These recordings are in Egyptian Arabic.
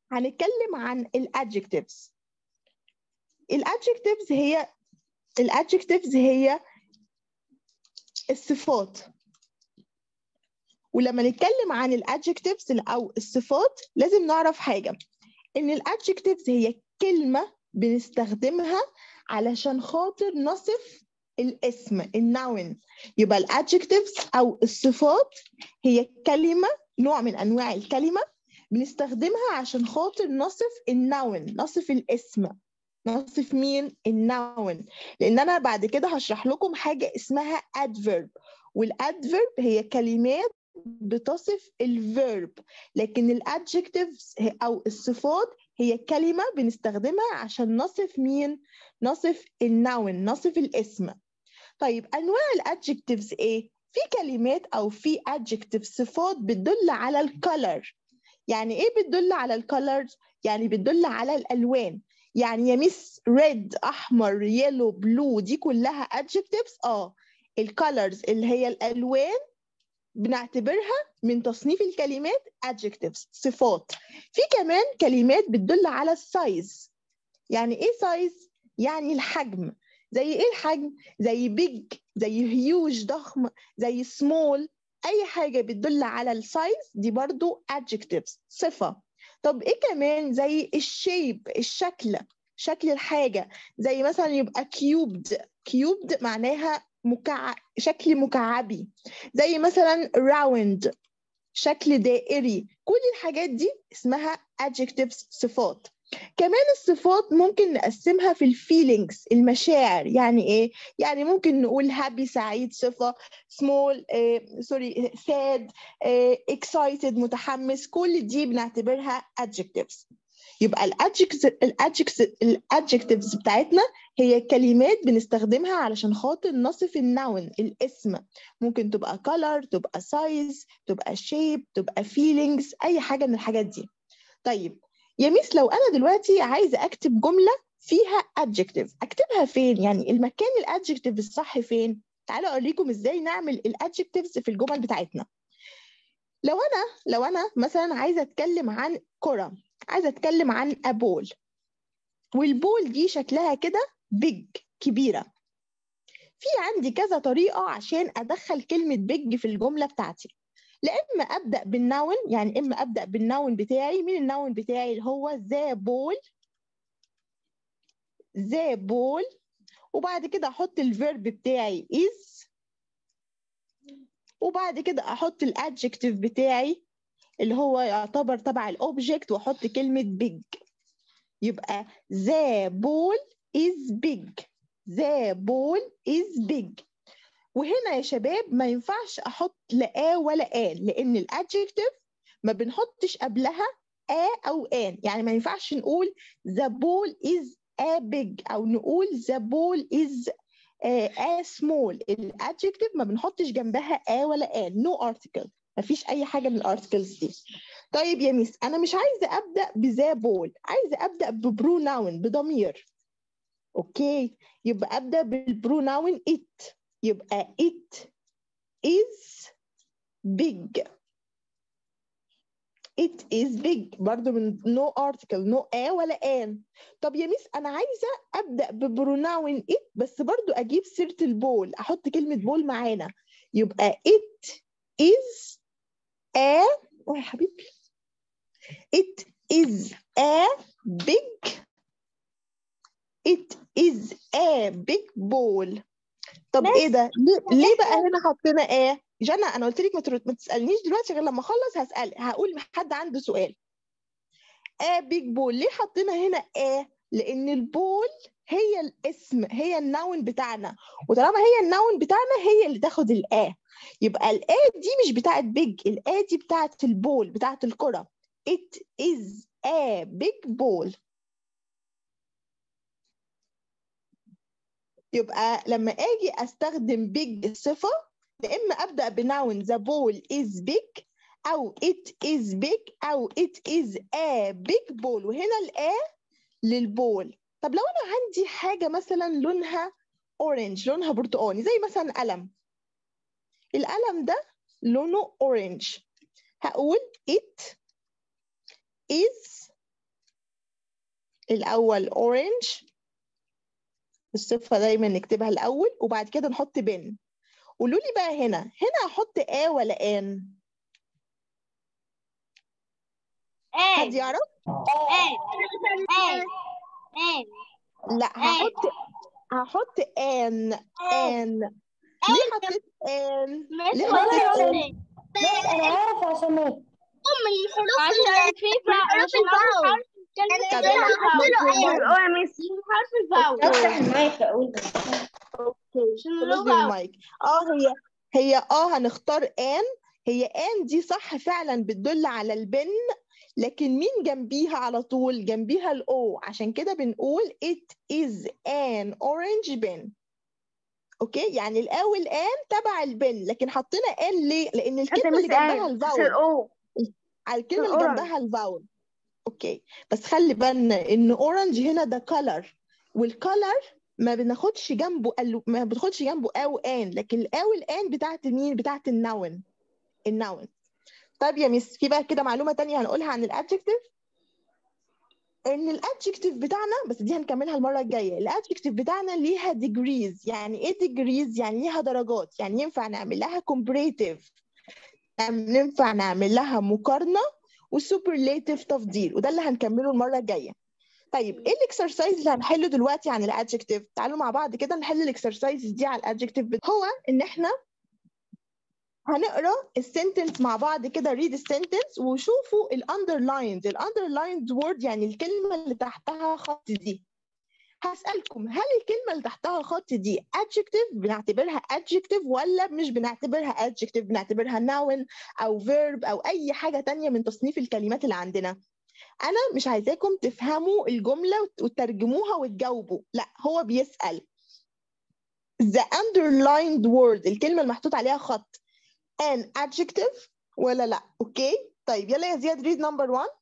هنتكلم عن الادجectives الادجectives هي الادجectives هي الصفات ولما نتكلم عن الادجectives او الصفات لازم نعرف حاجه ان الادجectives هي كلمه بنستخدمها علشان خاطر نصف الاسم النون يبقى الادجectives او الصفات هي كلمه نوع من انواع الكلمه بنستخدمها عشان خاطر نصف النون نصف الاسم نصف مين النون لان انا بعد كده هشرح لكم حاجه اسمها adverb والادفيرب هي كلمات بتصف الفيرب لكن الادجكتيفز او الصفات هي كلمه بنستخدمها عشان نصف مين نصف النون نصف الاسم طيب انواع الادجكتيفز ايه في كلمات او في adjective صفات بتدل على الكالر يعني ايه بتدل على الكالر يعني بتدل على الالوان يعني يا ميس ريد احمر يلو بلو دي كلها adjectives اه الكالرز اللي هي الالوان بنعتبرها من تصنيف الكلمات adjectives صفات في كمان كلمات بتدل على السايز يعني ايه سايز يعني الحجم زي ايه الحجم زي بيج زي هيوج ضخم زي سمول اي حاجه بتدل على السايز دي برضو adjectives صفه طب ايه كمان زي الشيب الشكل شكل الحاجه زي مثلا يبقى كيوبد كيوبد معناها مكع... شكل مكعبي زي مثلا راوند شكل دائري كل الحاجات دي اسمها adjectives صفات كمان الصفات ممكن نقسمها في الفيلينجز المشاعر يعني ايه يعني ممكن نقول هابي سعيد صفه سمول سوري ساد اكسايتد متحمس كل دي بنعتبرها adjectives يبقى الادجكتيفز بتاعتنا هي كلمات بنستخدمها علشان خاطر نصف النون الاسم ممكن تبقى color تبقى size تبقى shape تبقى feelings اي حاجه من الحاجات دي طيب يا ميس لو انا دلوقتي عايزه اكتب جمله فيها adjective اكتبها فين يعني المكان الادجكتيف الصح فين تعالوا اوريكم ازاي نعمل الادجكتيفز في الجمل بتاعتنا لو انا لو انا مثلا عايزه اتكلم عن كره عايزه اتكلم عن ابول والبول دي شكلها كده بيج كبيره في عندي كذا طريقه عشان ادخل كلمه بيج في الجمله بتاعتي لا اما ابدا بالنون يعني اما ابدا بالنون بتاعي مين النون بتاعي اللي هو ذا بول ذا بول وبعد كده احط الفيرب بتاعي is وبعد كده احط الادجكتيف بتاعي اللي هو يعتبر تبع الاوبجكت واحط كلمه بيج يبقى the ball is big the ball is big وهنا يا شباب ما ينفعش احط لا ولا ان لان الادجكتيف ما بنحطش قبلها ا او ان يعني ما ينفعش نقول the ball is a big او نقول the ball is a small الادجكتيف ما بنحطش جنبها ا ولا ان no article ما فيش اي حاجه من الارتكلز دي طيب يا ميس انا مش عايزه ابدا بذا بول عايزه ابدا ببروناون بضمير اوكي يبقى ابدا بالبروناون it يبقى it is big it is big برضو من no article no a ولا an طب يا ميس انا عايزه ابدا ببروناون it بس برضو اجيب سيره البول احط كلمه بول معانا يبقى it is a oh يا حبيبي it is a big it is a big ball طب ايه ده ليه, ليه بقى هنا حطينا ايه جنى انا قلت لك ما تسالنيش دلوقتي غير لما اخلص هسال هقول حد عنده سؤال a big ball ليه حطينا هنا a لان البول هي الاسم هي النون بتاعنا وطالما هي النون بتاعنا هي اللي تاخد الآ يبقى الآ دي مش بتاعت بيج الآ دي بتاعت البول بتاعت الكرة it is a big ball يبقى لما اجي استخدم بيج الصفة يا اما ابدا بنون the ball is big او it is big او it is a big ball وهنا الآ للبول طب لو انا عندي حاجه مثلا لونها اورنج لونها برتقاني زي مثلا قلم القلم ده لونه اورنج هقول it is الأول orange الصفة دايما نكتبها الأول وبعد كده نحط بن قولوا لي بقى هنا هنا أحط آ ولا آن حد آن يعرف؟ آن آن آن لا هحط هحط آن آن ليه حطيت آن؟ ليه حطيت آن؟ بس انا عارف عشان ايه من الحروف عشان في حروف الفاول طب كان إحنا حرف الفاول افتح المايك اقول عشان خلاص اللغة بالمايك اه هي هي اه هنختار ان هي ان دي صح فعلا بتدل على البن لكن مين جنبيها على طول جنبيها الاو عشان كده بنقول it is an orange bin اوكي يعني الاو والان تبع البن لكن حطينا ان ليه لان الكلمه اللي جنبها الفاول او على الكلمه اللي الأورنج. جنبها الفاول اوكي بس خلي بالنا ان اورنج هنا ده كلر والكلر ما بناخدش جنبه ال- ما بتاخدش جنبه او ان لكن الاو الان بتاعت مين بتاعت النون النون طيب يا مس في بقى كده معلومه تانية هنقولها عن الادجكتيف ان الادجكتيف بتاعنا بس دي هنكملها المره الجايه الادجكتيف بتاعنا ليها ديجريز يعني ايه ديجريز يعني ليها درجات يعني ينفع نعمل لها كومبريتيف ينفع نعمل لها مقارنه وسوبرليتيف تفضيل وده اللي هنكمله المره الجايه طيب ايه الاكسرسايز اللي هنحله دلوقتي عن الادجكتيف تعالوا مع بعض كده نحل الاكسرسايز دي على الادجكتيف هو ان احنا هنقرا السنتنس مع بعض كده read السنتنس وشوفوا الاندرلايند الاندرلايند وورد يعني الكلمه اللي تحتها خط دي هسألكم هل الكلمة اللي تحتها خط دي adjective بنعتبرها adjective ولا مش بنعتبرها adjective بنعتبرها noun أو verb أو أي حاجة تانية من تصنيف الكلمات اللي عندنا أنا مش عايزاكم تفهموا الجملة وت- وترجموها وتجاوبوا لا هو بيسأل the underlined word الكلمة المحطوط عليها خط an adjective ولا لا اوكي طيب يلا يا زياد read number one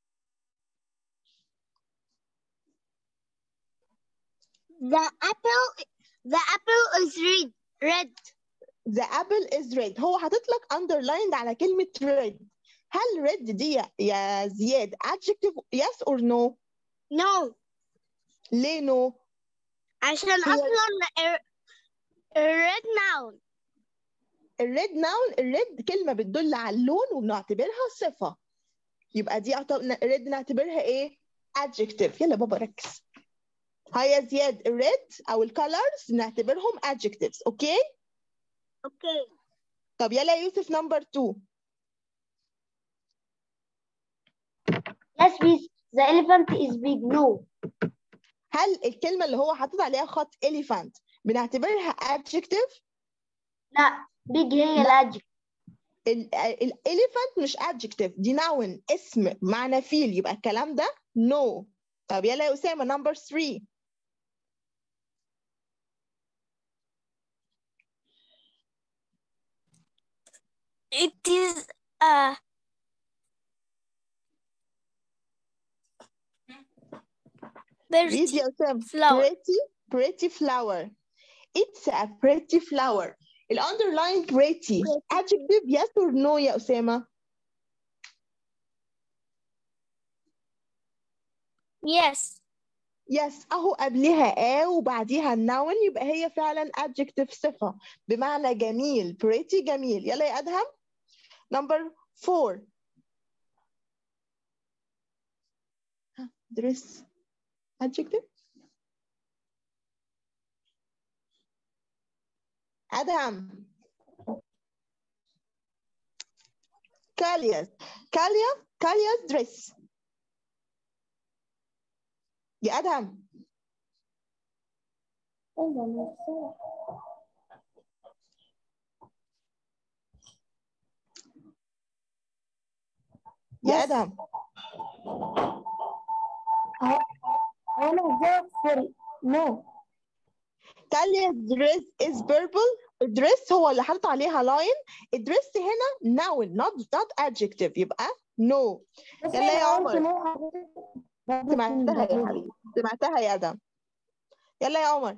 The apple the apple is red red the apple is red هو حاطط لك underlined على كلمة red هل red دي يا- يا زياد adjective yes or no no ليه no عشان هي- اصلا ال- red noun الريد ناون الريد كلمة بتدل على اللون وبنعتبرها صفة يبقى دي ريد نعتبرها ايه adjective يلا بابا ركز هاي يا زياد الريد او الكالرز نعتبرهم adjectives اوكي اوكي طب يلا يا يوسف نمبر 2 Yes, please. The elephant is big. No. هل الكلمة اللي هو حاطط عليها خط elephant بنعتبرها adjective لا big هي لا. الادجكتيف الاليفانت مش adjective دي noun اسم معنى فيل يبقى الكلام ده no طب يلا يا أسامة نمبر 3 it is a read يا أسامة flower. pretty pretty flower it's a pretty flower ال underline pretty adjective yes or no يا أسامة yes yes أهو قبلها a وبعديها noun يبقى هي فعلا adjective صفة بمعنى جميل pretty جميل يلا يا أدهم number 4 ها، dress adjective أدهم كالياس كاليا كالياس دريس يا أدهم يا Yes. أدهم أنا جاوب سوري. No. كالياس دريس is purple الدريس هو اللي حاطط عليها لاين الدريس هنا noun not not adjective يبقى no بس يلا يا أنا عمر. قلت no حضرتك. سمعتها يا حبيبي سمعتها يا أدهم يلا يا عمر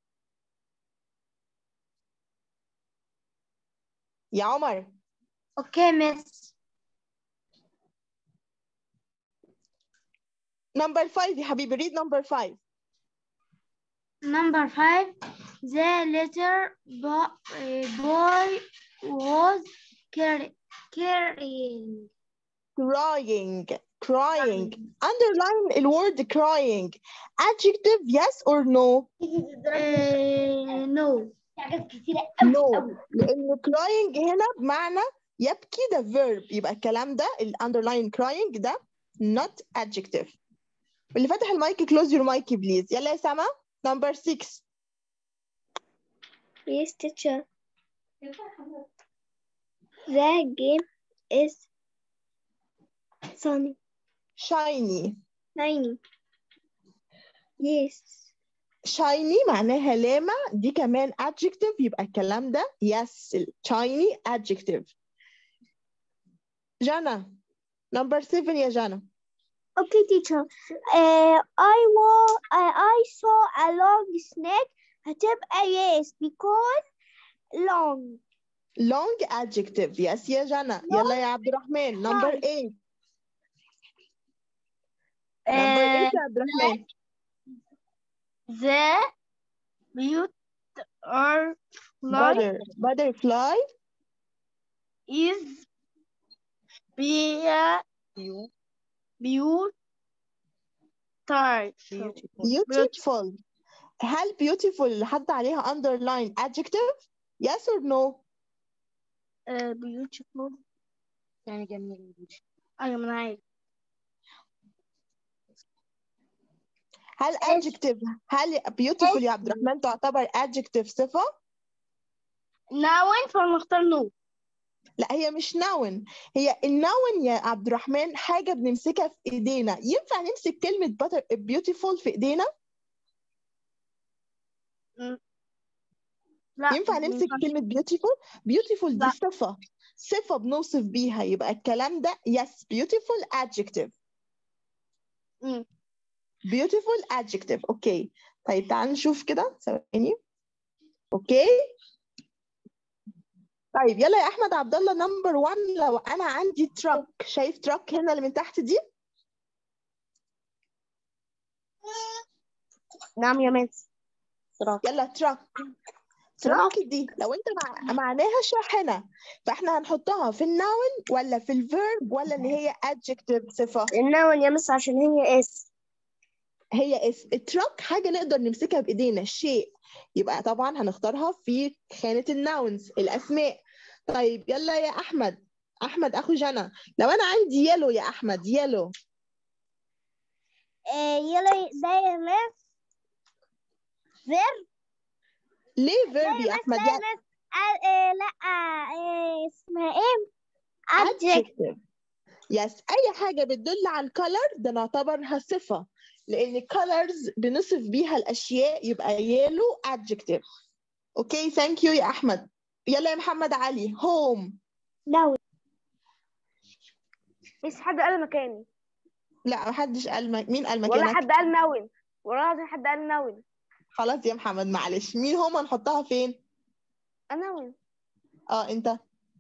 يا عمر Okay, miss. number 5 يا حبيبي read number 5 Number five, the little bo- uh, boy was carry- carrying. crying crying underline الword crying adjective yes or no Uh, no. no لأن crying هنا بمعنى يبكي ده verb يبقى الكلام ده ال underline crying ده not adjective اللي فاتح المايك close your mic please يلا يا سما number 6 Yes, teacher. The game is sunny. shiny Shiny. Yes. shiny معناها لامع دي كمان adjective يبقى الكلام ده yes ال- shiny adjective جانا number 7 يا جانا Okay, teacher. Uh, I wa- uh, I saw a long snake. هتبقى yes because long. long adjective yes يا جانا يلا يا عبد الرحمن number 8 number 8 يا عبد الرحمن The mute or fly butter butterfly is be beautiful. beautiful هل beautiful حد عليها underline adjective yes or no Uh, beautiful. يعني جميل أيوة من عارف. هل adjective هل beautiful يا عبد الرحمن تعتبر adjective صفة Noun فنختار no. لا هي مش noun هي النون يا عبد الرحمن حاجة بنمسكها في ايدينا ينفع نمسك كلمة butter beautiful في ايدينا لا ينفع ما نمسك ينفعش. كلمة beautiful beautiful دي لا. صفة صفة بنوصف بيها يبقى الكلام ده yes beautiful adjective مم. beautiful adjective اوكي طيب تعال نشوف كده ثواني اوكي طيب يلا يا احمد عبد الله نمبر 1 لو انا عندي تراك شايف تراك هنا اللي من تحت دي نعم يا مس. يلا تراك تراك دي لو انت مع... معناها شاحنة فاحنا هنحطها في النون ولا في الفيرب ولا ان هي adjective صفة النون يا مس عشان هي اس. هي اسم التراك حاجة نقدر نمسكها بإيدينا شيء يبقى طبعا هنختارها في خانة الناونز الأسماء طيب يلا يا أحمد أحمد أخو جنى لو أنا عندي يلو يا أحمد يلو Uh, yellow ده يا مس. Verb. ليه فيرب يا أحمد ده يا مس. آه، آه، لا آه، اسمها ايه؟ Adjective. adjective يس أي حاجة بتدل على الكولر ده نعتبرها صفة لأن colors بنصف بيها الأشياء يبقى يلو adjective أوكي ثانك يو يا أحمد يلا يا محمد علي home Noun. بس حد قال مكاني. لا محدش قال م- مين قال ولا مكانك حد قال نون. ولا لازم حد قال نون. خلاص يا محمد معلش مين هما نحطها فين نون. اه انت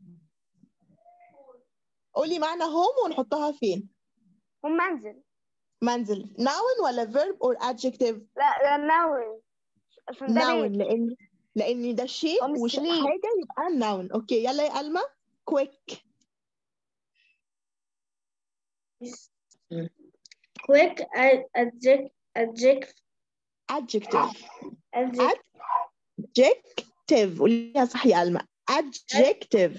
قولي معنى هوم ونحطها فين هم منزل. منزل noun ولا verb or adjective لا لا نون. عشان ده noun بيت. لان لان ده شيء أم وش sleep. حاجه يبقى noun اوكي يلا يا الما quick quick adjective adjective adjective adjective adjective قوليها صح يا الما adjective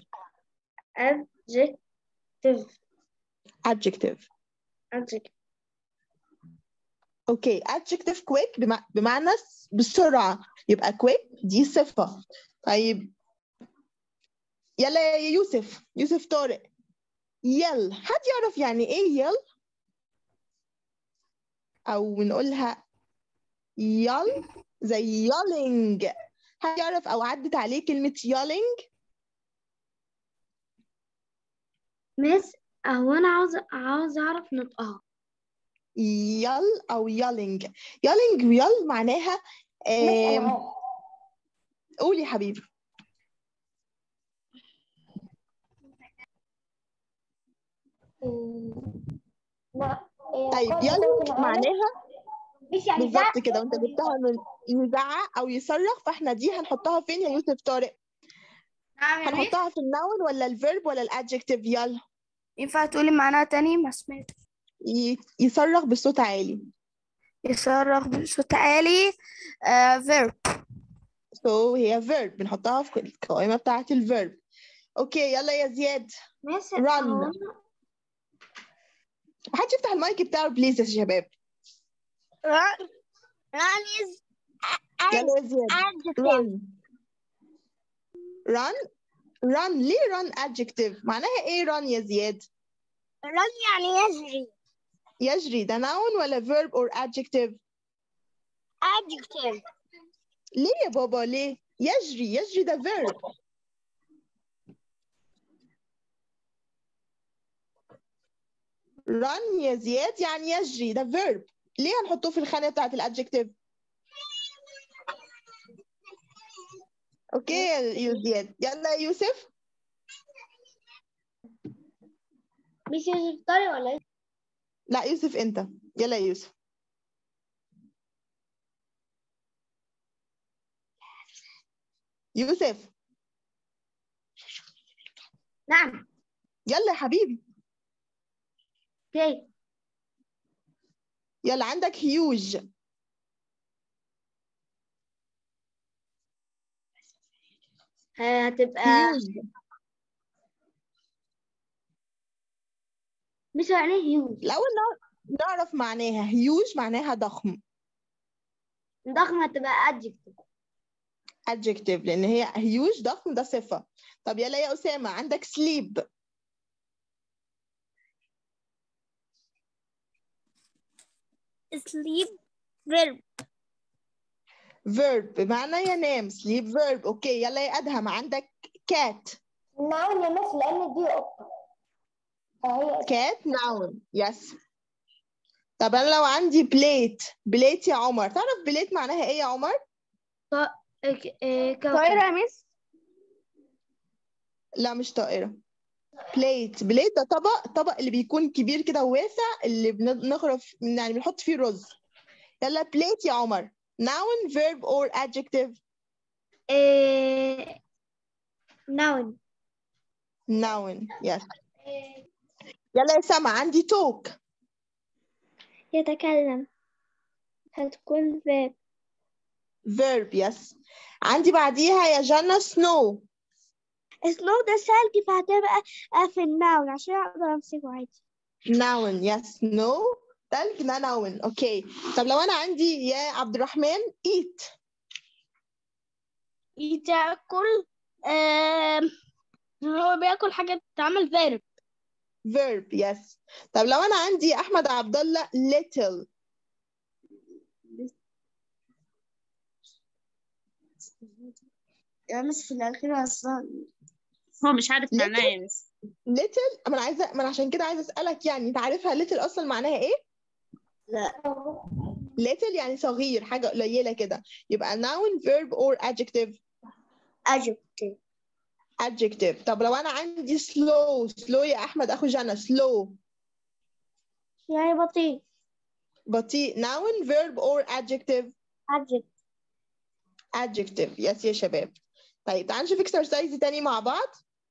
adjective adjective adjective اوكي adjective quick بمع... بمعنى س- بسرعه يبقى quick دي صفه طيب يلا يا يوسف يوسف طارق يل حد يعرف يعني ايه يل او بنقولها يل زي يالينج حد يعرف او عدت عليه كلمه يالينج مس هو انا عاوز عاوز اعرف نطقها يل او يالينج يالينج ويل معناها آم، قولي يا حبيبي لا طيب يلا معناها مش يعني بالظبط كده وانت جبتها من يزعق او يصرخ فاحنا دي هنحطها فين يا يوسف طارق نعم يا ميس هنحطها في النون ولا الفيرب ولا الادجكتيف يلا ينفع تقولي معناها تاني ما سمعت ي- يصرخ بصوت عالي يصرخ بصوت عالي آه verb so هي verb بنحطها في القائمة بتاعة الفيرب اوكي يلا يا زياد ميس run محدش يفتح المايك بتاعه بليز يا شباب run run is يلا يا زياد adjective run run run ليه run adjective معناها ايه run يا زياد run يعني يجري يجري ده noun ولا verb or adjective adjective ليه يا بابا ليه يجري يجري ده verb run يا زياد يعني يجري ده verb ليه هنحطه في الخانة بتاعت الادجكتيف اوكي يا يا زياد يلا يا يوسف مش يوسف طارق ولا ايه؟ لا يوسف انت يلا يا يوسف يوسف نعم يلا يا حبيبي اوكي يلا عندك هيوج هتبقى هيوج مش يعني هيوج الأول نع- نعرف معناها هيوج معناها ضخم ضخمة هتبقى adjective adjective لأن هي هيوج ضخم ده صفة طب يلا يا أسامة عندك sleep sleep verb verb بمعنى ينام sleep verb أوكي يلا يا أدهم عندك cat نعم يا مس لأن دي قطة فهي cat noun yes طب أنا لو عندي plate plate يا عمر تعرف plate معناها إيه يا عمر؟ طايرة يا ميس لا مش طائرة بليت بليت ده طبق طبق اللي بيكون كبير كده وواسع اللي بنغرف يعني بنحط فيه رز يلا بليت يا عمر noun verb or adjective noun noun yes يلا يا سما عندي talk يتكلم هتكون verb verb yes عندي بعديها يا جنى snow snow ده ثلج فهتبقى في النون عشان اقدر امسكه عادي noun yes snow تلج ده noun اوكي طب لو انا عندي يا عبد الرحمن eat يتاكل آم، هو بياكل حاجة بتتعمل verb verb yes طب لو انا عندي يا احمد عبد الله little يا مس في الأخير أصلا هو مش عارف Little؟ معناه يا مس little ما انا عايزه ما انا عشان كده عايزه اسالك يعني انت عارفها little اصلا معناها ايه لا little يعني صغير حاجه قليله كده يبقى noun verb or adjective adjective adjective طب لو انا عندي slow slow يا احمد اخو جنى slow يعني بطيء بطيء noun verb or adjective adjective adjective يس يا شباب طيب تعالوا نشوف exercise تاني مع بعض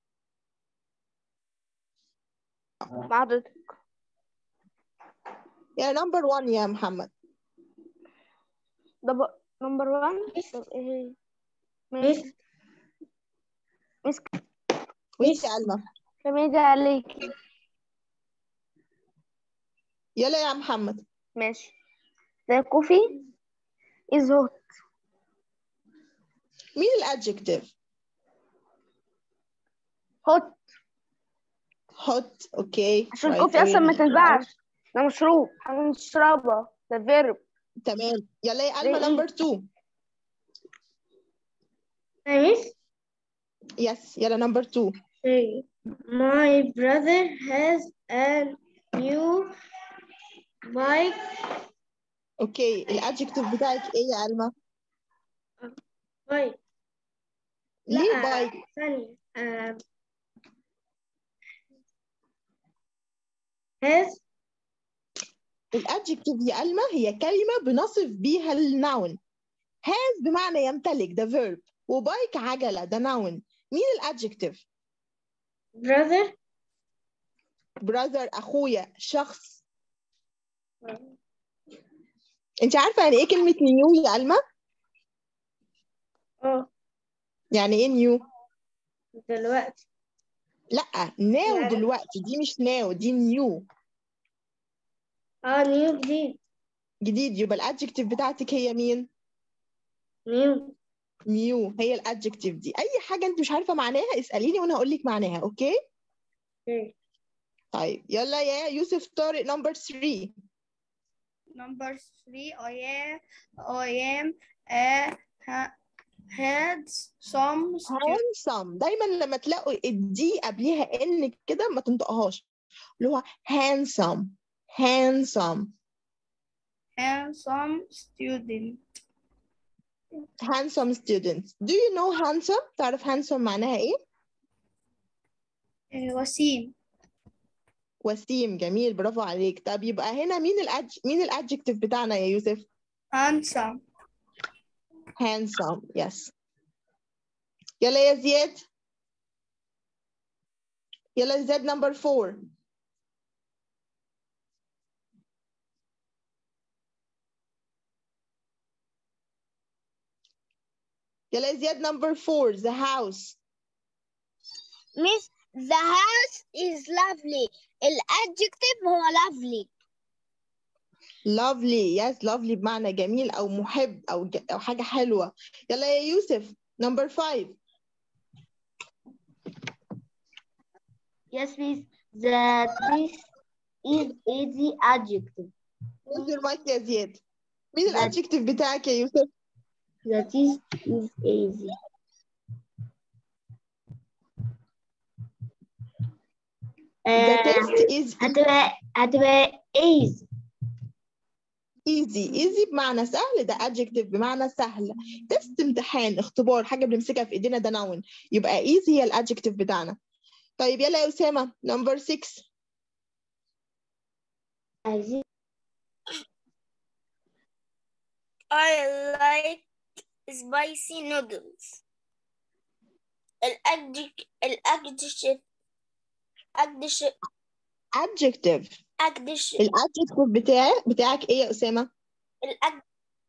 مع حضرتك يا number one يا محمد ده بقى نمبر 1 طب ايه هي؟ ماشي وانت يا ألمى كميدي عليكي يلا يا محمد ماشي The coffee is hot مين الادجكتيف hot hot اوكي عشان right الكوفي أصلا ما away. تنفعش ده مشروب حاجة نشربها ده verb تمام يلا يا ألمى زي إيه؟ number two مس yes يلا number two Hey, my brother has a new bike. اوكي الادجكتيف بتاعك ايه يا ألمى Bike. ليه لا، بايك ثانية. آه، has الادجكتيف يا ألما هي كلمة بنصف بيها النون has بمعنى يمتلك ده verb وبايك عجلة ده noun مين الادجكتيف brother brother أخويا شخص انت عارفة يعني ايه كلمة نيو يا ألما اه يعني ايه نيو دلوقتي لا ناو يعني- دلوقتي دي مش ناو دي نيو اه نيو جديد جديد يبقى الادجكتيف بتاعتك هي مين نيو نيو هي الادجكتيف دي اي حاجه انت مش عارفه معناها اساليني وانا هقول لك معناها اوكي اوكي طيب يلا يا يوسف طارق نمبر 3 Number three, I am, I am, uh, ha- had some students. handsome دايما لما تلاقوا الدي قبليها ان كده ما تنطقهاش اللي هو handsome handsome and some student. handsome students do you know handsome تعرف handsome معناها ايه Uh, وسيم وسيم جميل برافو عليك طب يبقى هنا مين الأدج... مين الادجكتيف بتاعنا يا يوسف handsome handsome yes يلا يا زياد يلا يا زياد number four يلا يا زياد number four the house Miss the house is lovely الادجكتيف هو lovely lovely yes lovely بمعنى جميل أو محب أو ج... أو حاجة حلوة يلا يا يوسف number five Yes, miss. That this is easy adjective. use your mic يا زياد مين That- الادجكتيف بتاعك يا يوسف That is is easy. the آه، test is هتبقى هتبقى easy. easy easy بمعنى سهل ده adjective بمعنى سهل تست امتحان اختبار حاجة بنمسكها في ايدينا ده noun يبقى easy هي الادجكتيف بتاعنا طيب يلا يا أسامة number 6 عايزين I like spicy noodles الأدجك الأدجكتيف أدجكتيف adjective أدجكتيف الادجكتيف بتاعك بتاعك ايه يا أسامة الأد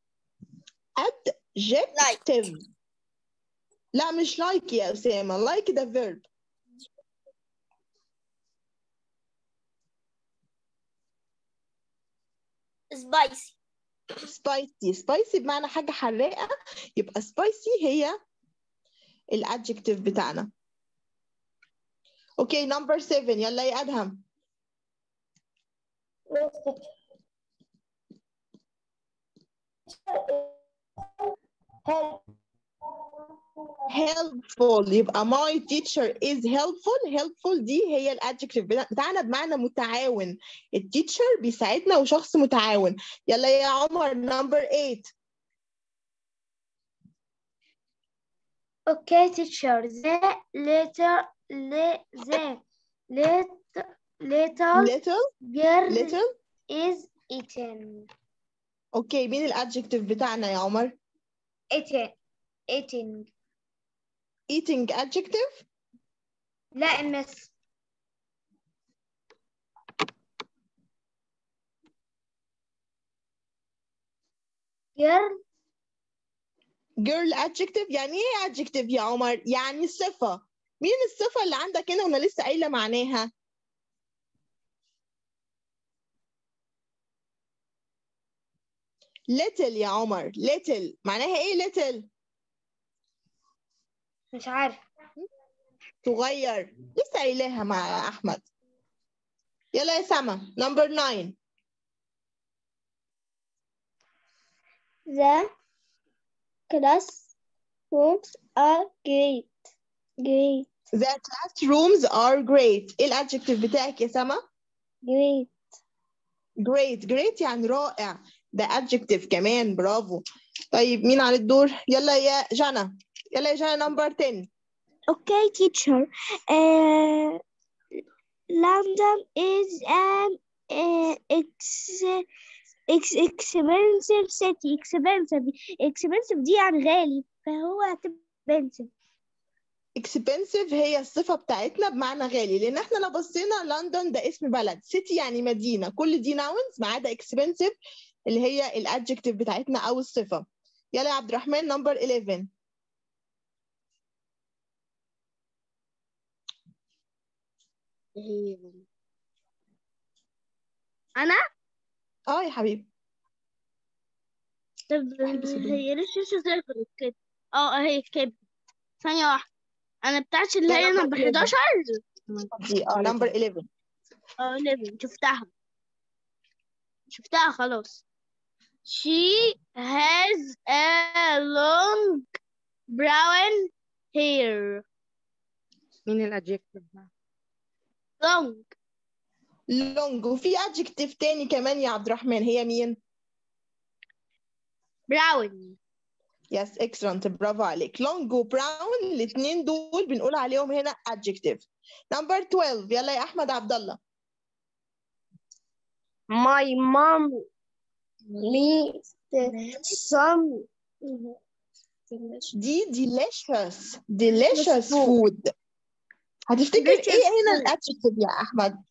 adjective لا مش like يا أسامة like ده verb spicy spicy spicy بمعنى حاجة حراقة يبقى spicy هي الادجكتيف بتاعنا اوكي number 7 يلا يا أدهم helpful يبقى my teacher is helpful helpful دي هي الادجكتيف بتاعنا بمعنى متعاون التيتشر بيساعدنا وشخص متعاون يلا يا عمر number 8 Okay, teacher. The letter le, the let, little little girl little is eating. اوكي مين الادجكتيف بتاعنا يا عمر Eating. Eating. eating adjective لا مس girl girl adjective يعني ايه adjective يا عمر يعني صفة مين الصفة اللي عندك هنا وانا لسه قايلة معناها little يا عمر little معناها ايه little مش عارف صغير لسه قايلاها مع احمد يلا يا سما number 9 The classrooms are great. Great. the classrooms are great ايه الادجكتيف بتاعك يا سما Great. great great يعني رائع ده adjective كمان برافو طيب مين على الدور يلا يا جانا يلا يا جانا number 10 Okay, teacher. Uh, London is an uh, ex ex expensive city expensive expensive دي يعني غالي فهو هتبقى expensive expensive هي الصفة بتاعتنا بمعنى غالي لأن احنا لو بصينا لندن ده اسم بلد city يعني مدينة كل دي nouns ما عدا expensive اللي هي الادجكتيف بتاعتنا أو الصفة يلا يا عبد الرحمن نمبر 11 أنا اه يا حبيبي طب البس هدوم. هي ليش لسه صغرت كده اه اهي كده ثانية واحدة أنا بتاعتي اللي ده هي number نمبر 11. 11 دي اه نمبر 11 اه 11 شفتها شفتها خلاص she has a long brown hair مين الادجكتيف long long وفي adjective تاني كمان يا عبد الرحمن هي مين؟ brown يس excellent برافو عليك long و brown الاثنين دول بنقول عليهم هنا adjective نمبر 12 يلا يا احمد عبد الله My mom makes some دي delicious delicious food. food هتفتكر Delicious ايه هنا food. الادجكتيف يا احمد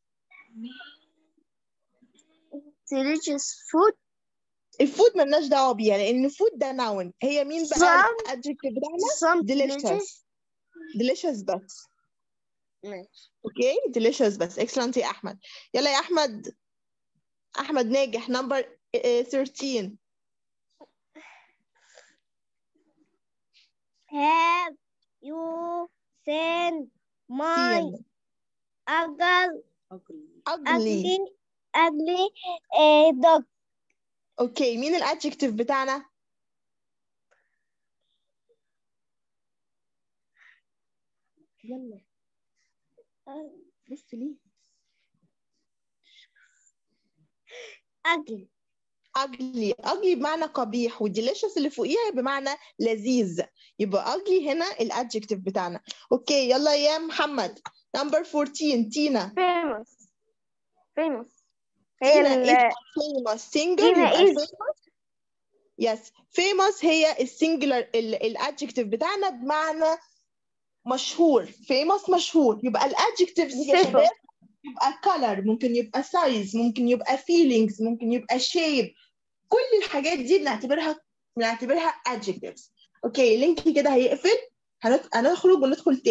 delicious food الفود ملناش دعوه بيها لان الفود ده ناون هي مين بقى Some- الادجكتيف بتاعنا some delicious delicious بس ماشي اوكي delicious بس excellent يا احمد يلا يا احمد احمد ناجح نمبر 13 have you seen my seen ugly ugly ugly ugly uh, dog اوكي مين الادجكتيف بتاعنا يلا بص ليه ugly ugly ugly بمعنى قبيح والديليشس اللي فوقيها بمعنى لذيذ يبقى ugly هنا الادجكتيف بتاعنا اوكي يلا يا محمد نمبر 14 تينا famous famous هي تينا ال ايه famous single تينا يبقى is- famous يس famous هي السنجلر الادجكتيف بتاعنا بمعنى مشهور famous مشهور يبقى الادجكتيفز يا صفة. شباب يبقى color ممكن يبقى size ممكن يبقى feelings ممكن يبقى shape كل الحاجات دي بنعتبرها بنعتبرها adjectives اوكي اللينك كده هيقفل هنت- هنخرج وندخل